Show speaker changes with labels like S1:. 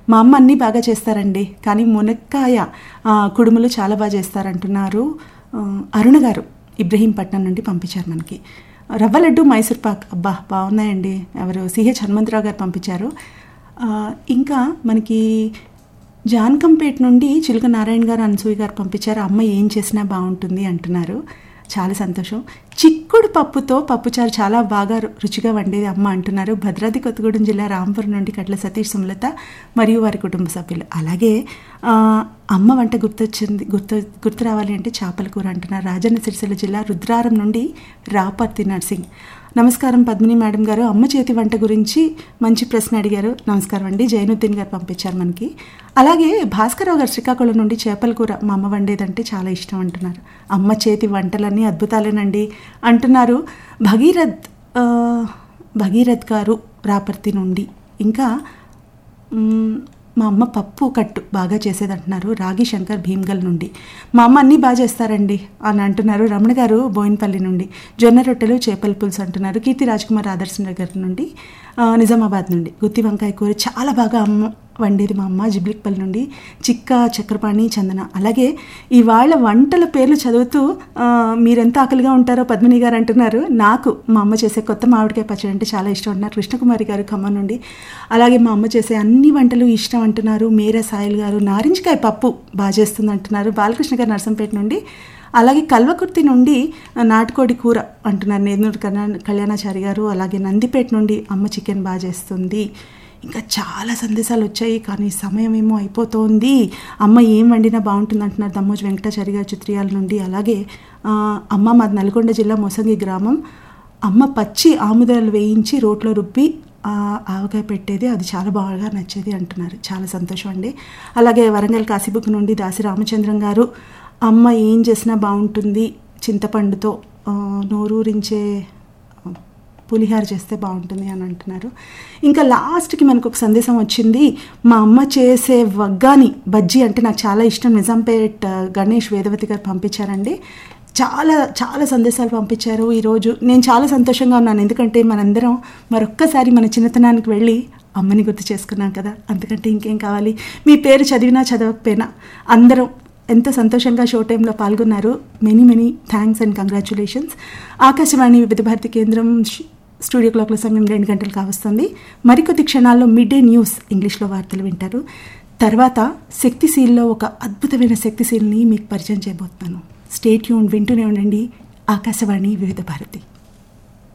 S1: మా అమ్మ అన్నీ బాగా చేస్తారండి కానీ మునక్కాయ ఆ, కుడుములు చాలా బాగా చేస్తారంటున్నారు ఆ, అరుణ గారు ఇబ్రహీంపట్నం నుండి పంపించారు మనకి రవ్వ లడ్డు మైసూర్ పాక్ అబ్బా బాగున్నాయండి ఎవరు సిహెచ్ హనుమంతరావు గారు పంపించారు ఆ, ఇంకా మనకి జాన్కంపేట నుండి చిలుక నారాయణ గారు అనసూయ గారు పంపించారు అమ్మ ఏం చేసినా బాగుంటుంది అంటున్నారు చాలా సంతోషం చిక్కుడు పప్పుతో పప్పుచారు చాలా బాగా రు- రుచిగా వండేది అమ్మ అంటున్నారు భద్రాద్రి కొత్తగూడెం జిల్లా రాంపురం నుండి కట్ల సతీష్ సుమలత మరియు వారి కుటుంబ సభ్యులు అలాగే ఆ, అమ్మ వంట గుర్తొచ్చింది గుర్తు గుర్తు రావాలి అంటే చేపల కూర అంటున్నారు రాజన్న సిరిసిల్ల జిల్లా రుద్రారం నుండి రాపర్తి నర్సింగ్ నమస్కారం పద్మిని మేడం గారు అమ్మ చేతి వంట గురించి మంచి ప్రశ్న అడిగారు నమస్కారం అండి జైనుద్దీన్ గారు పంపించారు మనకి అలాగే భాస్కరరావు గారు శ్రీకాకుళం నుండి చేపల కూర మా అమ్మ వండేదంటే చాలా ఇష్టం అంటున్నారు అమ్మ చేతి వంటలన్నీ అద్భుతాలేనండి అంటున్నారు భగీరథ్ ఆ, భగీరథ్ గారు రాపర్తి నుండి ఇంకా మ్మ్, మా అమ్మ పప్పు కట్టు బాగా చేసేది అంటున్నారు రాగి శంకర్ భీమ్గల్ నుండి మా అమ్మ అన్నీ బాగా చేస్తారండి అని అంటున్నారు రమణ గారు బోయిన్పల్లి నుండి జొన్న రొట్టెలు చేపల పులుసు అంటున్నారు కీర్తి రాజ్కుమార్ ఆదర్శ్ నగర్ నుండి ఆ, నిజామాబాద్ నుండి గుత్తి వంకాయ కూర చాలా బాగా అమ్మ వండేది మా అమ్మ జిబ్లిక్పల్లి నుండి చిక్క చక్రపాణి చందన అలాగే ఇవాళ వంటల పేర్లు చదువుతూ ఆ, మీరెంత ఆకలిగా ఉంటారో పద్మిని గారు అంటున్నారు నాకు మా అమ్మ చేసే కొత్త మామిడికాయ పచ్చడి అంటే చాలా ఇష్టం అంటున్నారు కృష్ణకుమారి గారు ఖమ్మం నుండి అలాగే మా అమ్మ చేసే అన్ని వంటలు ఇష్టం అంటున్నారు మేరా సాయిల్ గారు నారింజకాయ పప్పు బాగా చేస్తుంది అంటున్నారు బాలకృష్ణ గారు నర్సంపేట నుండి అలాగే కల్వకుర్తి నుండి నాటుకోడి కూర అంటున్నారు నేదునూరు కళ్యాణ కళ్యాణాచారి గారు అలాగే నందిపేట నుండి అమ్మ చికెన్ బాగా చేస్తుంది ఇంకా చాలా సందేశాలు వచ్చాయి కానీ సమయం ఏమో అయిపోతోంది అమ్మ ఏం వండినా బాగుంటుంది అంటున్నారు దమ్మోజు వెంకటాచారి గారు చిత్రియాల నుండి అలాగే ఆ, అమ్మ మాది నల్గొండ జిల్లా మొసంగి గ్రామం అమ్మ పచ్చి ఆముదాలు వేయించి రోట్లో రుబ్బి ఆ, ఆవకాయ పెట్టేది అది చాలా బాగా నచ్చేది అంటున్నారు చాలా సంతోషం అండి అలాగే వరంగల్ కాశీబుక్ నుండి దాసి రామచంద్రం గారు అమ్మ ఏం చేసినా బాగుంటుంది చింతపండుతో ఆ, నోరూరించే పులిహార చేస్తే బాగుంటుంది అని అంటున్నారు ఇంకా లాస్ట్కి మనకు ఒక సందేశం వచ్చింది మా అమ్మ చేసే వగ్గాని బజ్జీ అంటే నాకు చాలా ఇష్టం నిజాంపేట్ ఆ, గణేష్ వేదవతి గారు పంపించారండి చాలా చాలా సందేశాలు పంపించారు ఈరోజు నేను చాలా సంతోషంగా ఉన్నాను ఎందుకంటే మనందరం మరొక్కసారి మన చిన్నతనానికి వెళ్ళి అమ్మని గుర్తు చేసుకున్నాం కదా అందుకంటే ఇంకేం కావాలి మీ పేరు చదివినా చదవకపోయినా అందరం ఎంత సంతోషంగా షో టైంలో పాల్గొన్నారు many many thanks and congratulations Akashvani Vividh Bharati కేంద్రం ష్- స్టూడియో క్లాక్ల సమయం రెండు గంటలు కావస్తుంది మరికొద్ది క్షణాల్లో మిడ్ డే న్యూస్ ఇంగ్లీష్లో వార్తలు వింటారు తర్వాత శక్తిశీల్లో ఒక అద్భుతమైన శక్తిశీల్ని మీకు పరిచయం చేయబోతున్నాను స్టేట్ యూన్ వింటూనే ఉండండి ఆకాశవాణి వివిధ భారతి